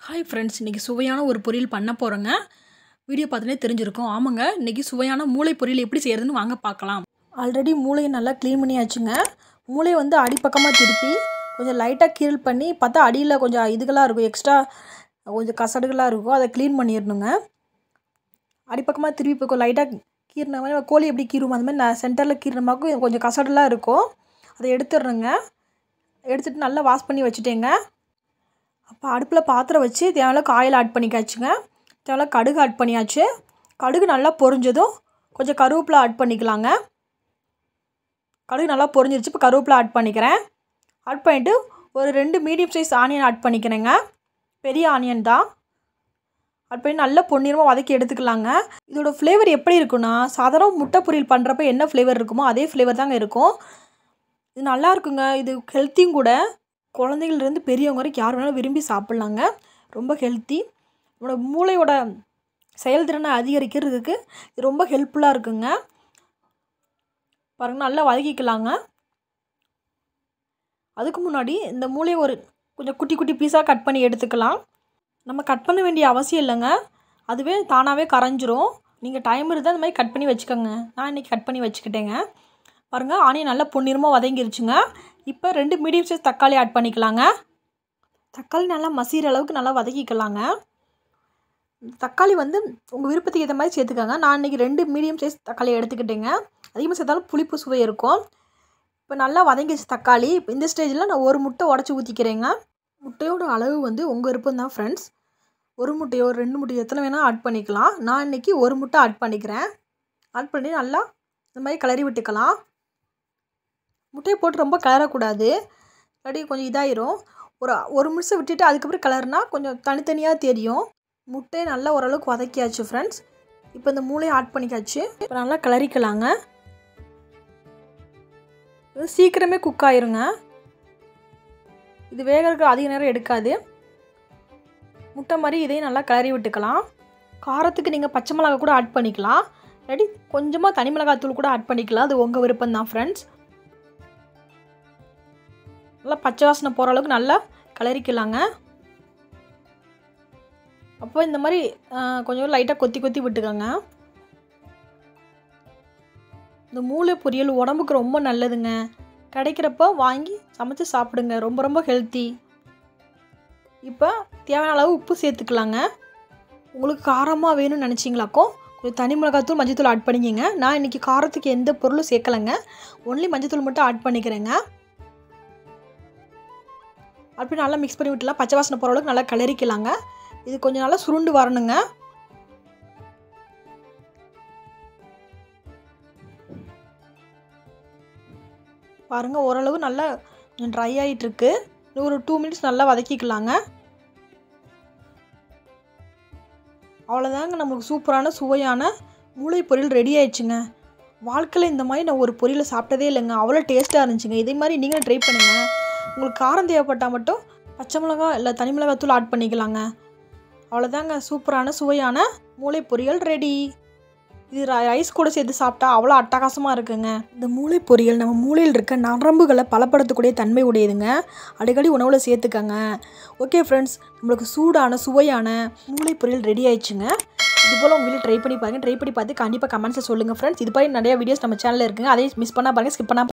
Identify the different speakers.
Speaker 1: hi friends இன்றைக்கி சுவையான ஒரு பொரியல் பண்ண போகிறோங்க வீடியோ பார்த்துனே தெரிஞ்சிருக்கும் ஆமாங்க இன்றைக்கி சுவையான மூளை பொரியல் எப்படி செய்கிறதுன்னு வாங்க பார்க்கலாம் ஆல்ரெடி மூளையை நல்லா க்ளீன் பண்ணியாச்சுங்க மூளையை வந்து அடிப்பக்கமாக திருப்பி கொஞ்சம் லைட்டாக கீரல் பண்ணி பார்த்தா அடியில் கொஞ்சம் இதுகளாக இருக்கும் எக்ஸ்ட்ரா கொஞ்சம் கசடுகளாக இருக்கும் அதை க்ளீன் பண்ணிடணுங்க அடிப்பக்கமாக திருப்பி இப்போ லைட்டாக கீறின மாதிரி கோழி எப்படி கீறும் அந்த மாதிரி நான் சென்டரில் கீறினமாக்கும் கொஞ்சம் கசடுலாம் இருக்கும் அதை எடுத்துடுறேங்க எடுத்துகிட்டு நல்லா வாஷ் பண்ணி வச்சுட்டேங்க அப்போ அடுப்பில் பாத்திரம் வச்சு தேவையான காயில் ஆட் பண்ணிக்காச்சுங்க தேவையான கடுகு ஆட் பண்ணியாச்சு கடுகு நல்லா பொரிஞ்சதும் கொஞ்சம் கருவேப்பிலை ஆட் பண்ணிக்கலாங்க கடுகு நல்லா பொரிஞ்சிருச்சு இப்போ கருவேப்பிலை ஆட் பண்ணிக்கிறேன் ஆட் பண்ணிவிட்டு ஒரு ரெண்டு மீடியம் சைஸ் ஆனியன் ஆட் பண்ணிக்கிறேங்க பெரிய ஆனியன் தான் ஆட் பண்ணி நல்லா பொன்னிறமாக வதக்கி எடுத்துக்கலாங்க இதோட ஃப்ளேவர் எப்படி இருக்குன்னா சாதாரண முட்டை பொரியல் பண்ணுறப்ப என்ன ஃப்ளேவர் இருக்குமோ அதே ஃப்ளேவர் தாங்க இருக்கும் இது நல்லா இருக்குங்க இது ஹெல்த்தியும் கூட குழந்தைங்கள்லேருந்து பெரியவங்க வரைக்கும் யார் வேணாலும் விரும்பி சாப்பிட்லாங்க ரொம்ப ஹெல்த்தி நம்மளோட மூளையோட செயல்திறனை அதிகரிக்கிறதுக்கு இது ரொம்ப ஹெல்ப்ஃபுல்லாக இருக்குங்க பாருங்கள் நல்லா வதக்கிக்கலாங்க அதுக்கு முன்னாடி இந்த மூளையை ஒரு கொஞ்சம் குட்டி குட்டி பீஸாக கட் பண்ணி எடுத்துக்கலாம் நம்ம கட் பண்ண வேண்டிய அவசியம் இல்லைங்க அதுவே தானாகவே கரைஞ்சிரும் நீங்கள் டைம் இருந்தால் அந்த மாதிரி கட் பண்ணி வச்சுக்கோங்க நான் இன்றைக்கி கட் பண்ணி வச்சுக்கிட்டேங்க பாருங்கள் ஆனியன் நல்லா பொன்னிறமாக வதங்கிருச்சுங்க இப்போ ரெண்டு மீடியம் சைஸ் தக்காளி ஆட் பண்ணிக்கலாங்க தக்காளி நல்லா மசிகிற அளவுக்கு நல்லா வதக்கிக்கலாங்க தக்காளி வந்து உங்கள் விருப்பத்துக்கு ஏற்ற மாதிரி சேர்த்துக்கோங்க நான் இன்றைக்கி ரெண்டு மீடியம் சைஸ் தக்காளி எடுத்துக்கிட்டேங்க அதிகமாக சேர்த்தாலும் புளிப்பு சுவை இருக்கும் இப்போ நல்லா வதங்கிடுச்சு தக்காளி இப்போ இந்த ஸ்டேஜில் நான் ஒரு முட்டை உடச்சி ஊற்றிக்கிறேங்க முட்டையோட அளவு வந்து உங்கள் விருப்பம் தான் ஃப்ரெண்ட்ஸ் ஒரு முட்டையோ ரெண்டு முட்டையோ எத்தனை வேணால் ஆட் பண்ணிக்கலாம் நான் இன்றைக்கி ஒரு முட்டை ஆட் பண்ணிக்கிறேன் ஆட் பண்ணி நல்லா இந்த மாதிரி கிளறி விட்டுக்கலாம் முட்டையை போட்டு ரொம்ப கிளறக்கூடாது இல்லாட்டி கொஞ்சம் இதாயிரும் ஒரு ஒரு நிமிஷம் விட்டுட்டு அதுக்கப்புறம் கிளறுனா கொஞ்சம் தனித்தனியாக தெரியும் முட்டையை நல்லா ஓரளவுக்கு வதக்கியாச்சு ஃப்ரெண்ட்ஸ் இப்போ இந்த மூளையை ஆட் பண்ணிக்காச்சு இப்போ நல்லா கிளறிக்கலாங்க இது சீக்கிரமே குக் ஆயிருங்க இது வேகிறதுக்கு அதிக நேரம் எடுக்காது முட்டை மாதிரி இதையும் நல்லா கிளறி விட்டுக்கலாம் காரத்துக்கு நீங்கள் பச்சை மிளகா கூட ஆட் பண்ணிக்கலாம் இல்லாட்டி கொஞ்சமாக தனி மிளகாத்தூள் கூட ஆட் பண்ணிக்கலாம் அது உங்கள் விருப்பம் தான் ஃப்ரெண்ட்ஸ் நல்லா பச்சை வாசனை போகிற அளவுக்கு நல்லா கிளறிக்கலாங்க அப்போ இந்த மாதிரி கொஞ்சம் லைட்டாக கொத்தி கொத்தி விட்டுக்கோங்க இந்த மூளை பொரியல் உடம்புக்கு ரொம்ப நல்லதுங்க கிடைக்கிறப்ப வாங்கி சமைச்சு சாப்பிடுங்க ரொம்ப ரொம்ப ஹெல்த்தி இப்போ தேவையான அளவு உப்பு சேர்த்துக்கலாங்க உங்களுக்கு காரமாக வேணும்னு நினச்சிங்களாக்கோ கொஞ்சம் தனி மிளகாத்தூள் மஞ்சத்தூள் ஆட் பண்ணிக்கிங்க நான் இன்றைக்கி காரத்துக்கு எந்த பொருளும் சேர்க்கலைங்க ஒன்லி மஞ்சத்தூள் மட்டும் ஆட் பண்ணிக்கிறேங்க அப்படி நல்லா மிக்ஸ் பண்ணி விட்டுலாம் பச்சை வாசனை போகிற அளவுக்கு நல்லா கிளறிக்கலாங்க இது கொஞ்சம் நல்லா சுருண்டு வரணுங்க பாருங்கள் ஓரளவு நல்லா கொஞ்சம் ட்ரை ஆகிட்டுருக்கு ஒரு டூ மினிட்ஸ் நல்லா வதக்கிக்கலாங்க அவ்வளோதாங்க நம்மளுக்கு சூப்பரான சுவையான மூளை பொரியல் ரெடி ஆயிடுச்சுங்க வாழ்க்கையில் இந்த மாதிரி நான் ஒரு பொரியலை சாப்பிட்டதே இல்லைங்க அவ்வளோ டேஸ்ட்டாக இருந்துச்சுங்க இதே மாதிரி நீங்களும் ட்ரை பண்ணுங்கள் உங்களுக்கு காரம் தேவைப்பட்டால் மட்டும் பச்சை மிளகா இல்லை தனி மிளகாத்தூள் ஆட் பண்ணிக்கலாங்க அவ்வளோதாங்க சூப்பரான சுவையான மூளை பொரியல் ரெடி இது ரைஸ் கூட சேர்த்து சாப்பிட்டா அவ்வளோ அட்டகாசமாக இருக்குங்க இந்த மூளை பொரியல் நம்ம மூளையில் இருக்க நரம்புகளை பலப்படுத்தக்கூடிய தன்மை உடையதுங்க அடிக்கடி உணவில் சேர்த்துக்கங்க ஓகே ஃப்ரெண்ட்ஸ் நம்மளுக்கு சூடான சுவையான மூளை பொரியல் ரெடி ஆயிடுச்சுங்க இது போல் உங்கள் வீட்டில் ட்ரை பண்ணி பாருங்கள் ட்ரை பண்ணி பார்த்து கண்டிப்பாக கமெண்ட்ஸில் சொல்லுங்கள் ஃப்ரெண்ட்ஸ் இது மாதிரி நிறைய வீடியோஸ் நம்ம சேனலில் இருக்குங்க அதையும் மிஸ் பண்ணால் பாருங்கள் ஸ்கிப் பண்ணால்